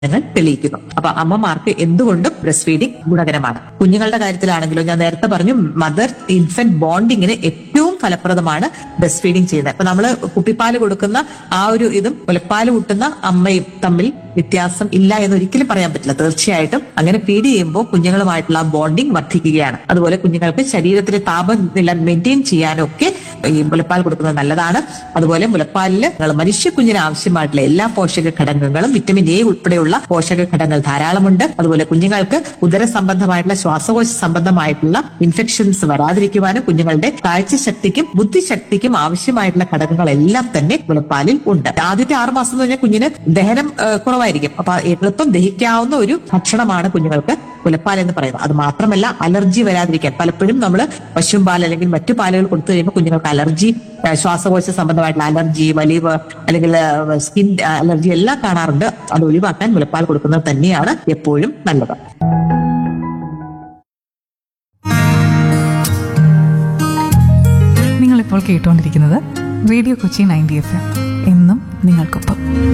പഠനങ്ങൾ തെളിയിക്കുന്നു അപ്പൊ അമ്മമാർക്ക് എന്തുകൊണ്ടും ബ്രസ്റ്റ് ഫീഡിംഗ് ഗുണകരമാണ് കുഞ്ഞുങ്ങളുടെ കാര്യത്തിലാണെങ്കിലും ഞാൻ നേരത്തെ പറഞ്ഞു മദർ ഇൻഫന്റ് ബോണ്ടിങ്ങിന് ഏറ്റവും ഫലപ്രദമാണ് ബ്രസ്റ്റ് ഫീഡിംഗ് ചെയ്യുന്നത് ഇപ്പൊ നമ്മള് കുപ്പിപ്പാല് കൊടുക്കുന്ന ആ ഒരു ഇതും മുലപ്പാല് കൂട്ടുന്ന അമ്മയും തമ്മിൽ വ്യത്യാസം ഇല്ല എന്ന് ഒരിക്കലും പറയാൻ പറ്റില്ല തീർച്ചയായിട്ടും അങ്ങനെ ഫീഡ് ചെയ്യുമ്പോൾ കുഞ്ഞുങ്ങളുമായിട്ടുള്ള ബോണ്ടിങ് വർദ്ധിക്കുകയാണ് അതുപോലെ കുഞ്ഞുങ്ങൾക്ക് ശരീരത്തിലെ താപനില മെയിൻറ്റെയിൻ ചെയ്യാനും ഒക്കെ ഈ മുലപ്പാൽ കൊടുക്കുന്നത് നല്ലതാണ് അതുപോലെ മുലപ്പാലില് നിങ്ങൾ മനുഷ്യ കുഞ്ഞിന് ആവശ്യമായിട്ടുള്ള എല്ലാ പോഷക ഘടകങ്ങളും വിറ്റമിൻ എ ഉൾപ്പെടെയുള്ള പോഷക ഘടകങ്ങൾ ധാരാളമുണ്ട് അതുപോലെ കുഞ്ഞുങ്ങൾക്ക് ഉദര സംബന്ധമായിട്ടുള്ള ശ്വാസകോശ സംബന്ധമായിട്ടുള്ള ഇൻഫെക്ഷൻസ് വരാതിരിക്കുവാനും കുഞ്ഞുങ്ങളുടെ കാഴ്ചശക്തിക്കും ബുദ്ധിശക്തിക്കും ആവശ്യമായിട്ടുള്ള ഘടകങ്ങളെല്ലാം തന്നെ മുലപ്പാലിൽ ഉണ്ട് ആദ്യത്തെ ആറ് മാസം എന്ന് പറഞ്ഞാൽ കുഞ്ഞിന് ദഹനം ആ, കുറവായിരിക്കും അപ്പൊ എളുപ്പം ദഹിക്കാവുന്ന ഒരു ഭക്ഷണമാണ് കുഞ്ഞുങ്ങൾക്ക് മുലപ്പാൽ എന്ന് പറയുന്നത് അത് മാത്രമല്ല അലർജി വരാതിരിക്കാൻ പലപ്പോഴും നമ്മൾ പശുവും പാൽ അല്ലെങ്കിൽ മറ്റു പാലുകൾ കൊടുത്തു കഴിയുമ്പോൾ കുഞ്ഞുങ്ങൾക്ക് അലർജി ആ, ശ്വാസകോശ സംബന്ധമായിട്ടുള്ള അലർജി വലിവ് അല്ലെങ്കിൽ സ്കിൻ അലർജി എല്ലാം കാണാറുണ്ട് അത് ഒഴിവാക്കാൻ മുലപ്പാൽ കൊടുക്കുന്നത് തന്നെയാണ് എപ്പോഴും നല്ലത് നിങ്ങളിപ്പോൾ കേട്ടുകൊണ്ടിരിക്കുന്നത് radio Kochi ninety F M എന്നും നിങ്ങൾക്കൊപ്പം